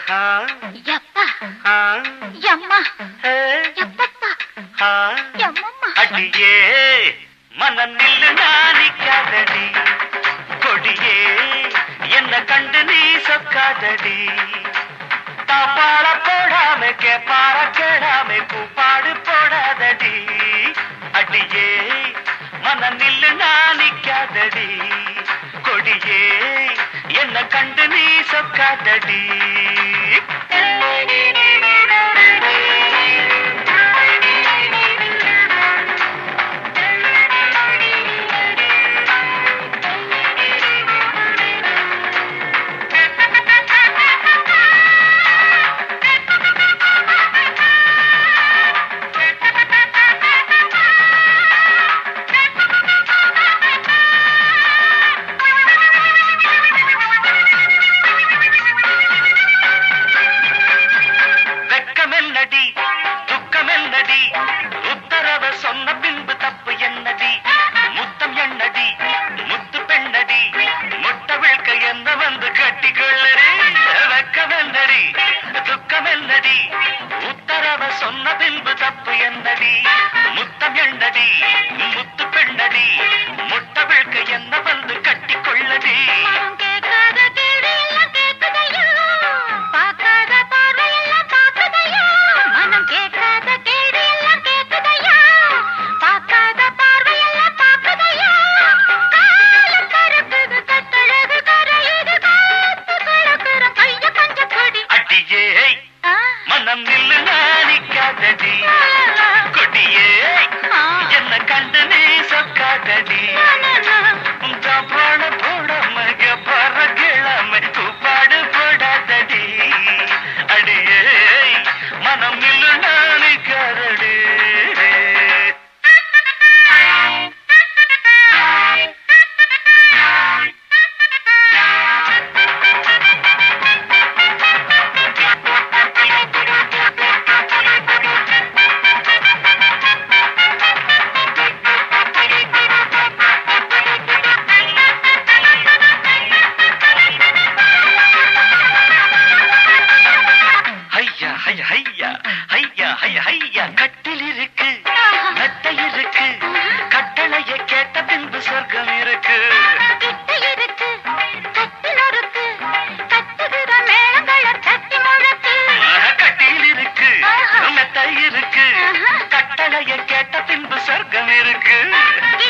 ஆ, எப்பா ஆ, எம்மா ஏ, எப்பப்பா ஆ. எம்மம்மா அடியே மனம் நில்லு நாணிக்காதடி கொடியே என்ன கண்டு நீ சொக்காதடி தாப்பாள போடாம கேப்பார கேடாம கூப்பாடு போடாதடி அடியே மனம் நில்லு நாணிக்காதடி கொடியே என்ன கண்டு நீ சொக்காதடி வெக்கமென்னடி துக்கமென்னடி உத்தரவ சொன்ன பின்பு தப்பு என்னடி முத்தம் என்னடி முத்து பெண்ணடி முட்டை விழ்க்க என்ன வந்து கட்டிக்கொள்ளடி வெக்கமென்னடி துக்கமென்னடி உத்தரவ சொன்ன பின்பு தப்பு என்னடி முத்தம் என்னடி முத்து பெண்ணடி முட்டை விழ்க்க என்ன வந்து கட்டிக்கொள்ளடி மனம் கேட்காத கேடு எல்லாம் கேட்குதையா பார்க்காத பார்வை எல்லாம் பார்க்குதையா மனம் கேட்காத கேடு எல்லாம் கேட்குதையா பார்க்காத பார்வை எல்லாம் பார்க்குதையா காலம் கருக்குது கட்டழகு கரையுது காத்து கலக்குற கைய கொஞ்சம் கொடி அடியே ஆ, மனம் நில்லு நாணிக்காதடி கொடியே ஆ, என்ன கண்டு நீ சொக்காதடி நா, நா, நா. பாட போடாம பற கிழம கூப்பாடு போடாதடி அடியே மனம் நில்லு நாணிக்காதடி ஐயா ஐயா ஐயா ஐயா ஐயா ஐயா கட்டில் இருக்கு மெத்தை இருக்கு கட்டளையை கேட்ட பின்பு சொர்க்கம் இருக்கு கிட்ட இருக்கு கட்டில் இருக்கு கட்டுகிற மேளங்களை தட்டி முழக்கு கட்டில் இருக்கு மெத்தை இருக்கு கட்டளையை கேட்ட பின்பு சொர்க்கம் இருக்கு